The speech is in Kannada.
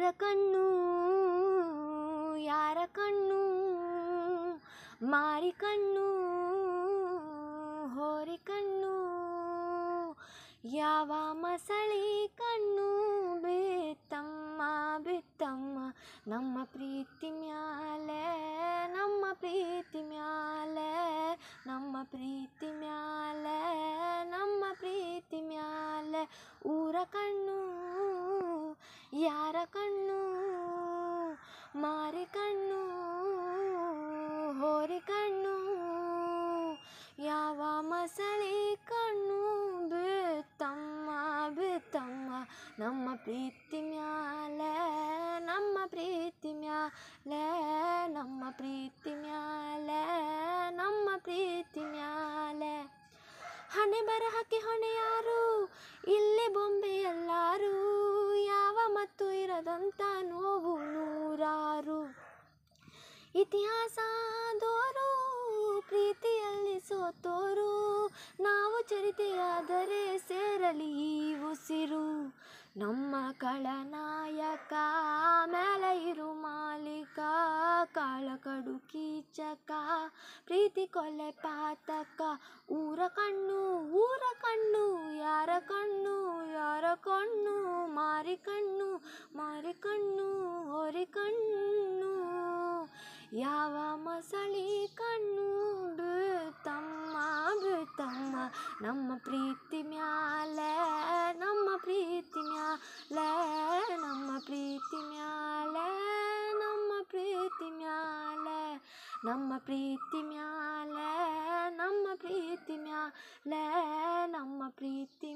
ಊರ ಕಣ್ಣು ಯಾರ ಕಣ್ಣು ಮಾರಿ ಕಣ್ಣು ಹೋರಿ ಕಣ್ಣು ಯಾವ ಮಸಳಿ ಕಣ್ಣು ಬಿತ್ತಮ್ಮ ಬಿತ್ತಮ್ಮ ನಮ್ಮ ಪ್ರೀತಿ ಮ್ಯಾಲೆ ನಮ್ಮ ಪ್ರೀತಿ ಮ್ಯಾಲೆ ನಮ್ಮ ಪ್ರೀತಿ ಮ್ಯಾಲೆ ನಮ್ಮ ಪ್ರೀತಿ ಮ್ಯಾಲೆ ಊರ ಕಣ್ಣು ಯಾರ ಕಣ್ಣು ಮಾರಿ ಕಣ್ಣು ಹೋರಿ ಕಣ್ಣು ಯಾವ ಮಸಳಿ ಕಣ್ಣು ಬಿತ್ತಮ್ಮ ಬಿತ್ತಮ್ಮ ನಮ್ಮ ಪ್ರೀತಿ ಮ್ಯಾಲೆ ನಮ್ಮ ಪ್ರೀತಿ ಮ್ಯಾಲೆ ನಮ್ಮ ಪ್ರೀತಿ ಮ್ಯಾಲೆ ನಮ್ಮ ಪ್ರೀತಿ ಮ್ಯಾಲೆ ಹಣೆ ಬರಹಕ್ಕೆ ಹೊಣೆ ಯಾರು ಇಲ್ಲಿ ಬೊಂಬೆ ಎಲ್ಲಾರು ಯಾವ ಮತ್ತು ಇರದಂತ ನೋವು ನೂರಾರು ಇತಿಹಾಸದೋರು ಪ್ರೀತಿಯಲ್ಲಿ ಸೋತೋರು ನಾವು ಚರಿತೆಯಾದರೆ ಸೇರಲಿ ಈ ಉಸಿರು ನಮ್ಮ ಕಳನಾಯಕ ಮೇಲೆ ಇರು ಮಾಲೀಕ ಕಾಳ ಕಡು ಕೀಚಕ ಪ್ರೀತಿ ಕೊಲೆ ಪಾತಕ ಊರ ಕಣ್ಣು ಊರ ಕಣ್ಣು ಯಾರ ಕಣ್ಣು ಯಾರ ಕಣ್ಣು ಮಾರಿ ಕಣ್ಣು ಮಾರಿ ಕಣ್ಣು ಹೊರಿ ಕಣ್ಣು ಯಾವ ಮಸಳಿ ಕಣ್ಣು ಬಿತ್ತಮ್ಮ ಬಿತ್ತಮ್ಮ ನಮ್ಮ ಪ್ರೀತಿ ಮ್ಯಾಲೆ ನಮ್ಮ ಪ್ರೀತಿ ಮ್ಯಾಲೆ ನಮ್ಮ ಪ್ರೀತಿ ಮ್ಯಾಲೆ ನಮ್ಮ ಪ್ರೀತಿ ಮ್ಯಾಲೆ ನಮ್ಮ ಪ್ರೀತಿ ಮ್ಯಾಲೆ ನಮ್ಮ ಪ್ರೀತಿ ಮ್ಯಾಲೆ ನಮ್ಮ ಪ್ರೀತಿ